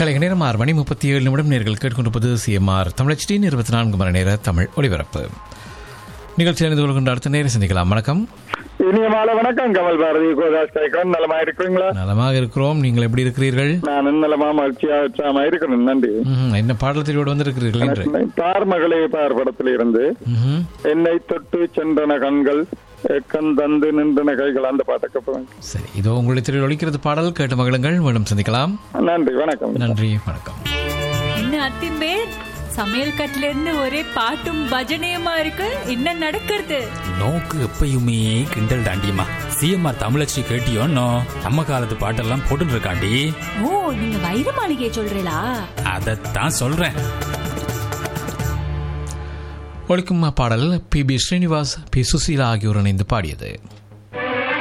கலை நேரம் ஆறு மணி முப்பத்தி ஏழு நிமிடம் நேர்கள் கேட்டுக்கொண்டிருப்பது சிஎம்ஆர் தமிழச்சியின் இருபத்தி நான்கு மணி நேர தமிழ் ஒளிபரப்பு நிகழ்ச்சி அணிந்து கொள்கின்ற அடுத்த நேரம் சந்திக்கலாம் வணக்கம் இனிய மாலை வணக்கம் கமல் பாரதி கோதாஸ் கைகோன் நலமா இருக்கிறீங்களா நலமாக இருக்கிறோம் நீங்கள் எப்படி இருக்கிறீர்கள் நான் நலமா மகிழ்ச்சியா உற்சாகமா இருக்கிறேன் நன்றி ம்ஹும். என்ன பாடலத்திலோடு வந்திருக்கிறீர்கள் என்று பார் மகளே பார் படத்தில் இருந்து ம்ஹும். என்னை தொட்டு சென்றன கண்கள் எக்கன் தந்து நின்றன கைகள் அந்த பாட்டை போவேன் சரி இதோ உங்களுடைய திரையில் ஒழிக்கிறது பாடல் கேட்டு மகளுங்கள் மீண்டும் சந்திக்கலாம் நன்றி வணக்கம் நன்றி வணக்கம் என்ன அத்திம்பே சமையல் கட்டுல இருந்து ஒரே பாட்டும் பஜனையுமா இருக்கு என்ன நடக்கிறது நோக்கு எப்பயுமே கிண்டல் தாண்டியம்மா சிஎம்ஆர் தமிழச்சி கேட்டியோன்னோ நம்ம காலத்து பாட்டெல்லாம் போட்டுட்டு இருக்காண்டி ஓ நீங்க வைர மாளிகையை சொல்றீங்களா அதைத்தான் சொல்றேன் ஒழிக்கும் பாடல் P B Srinivas P Susheela ஆகியோர் இணைந்து பாடியது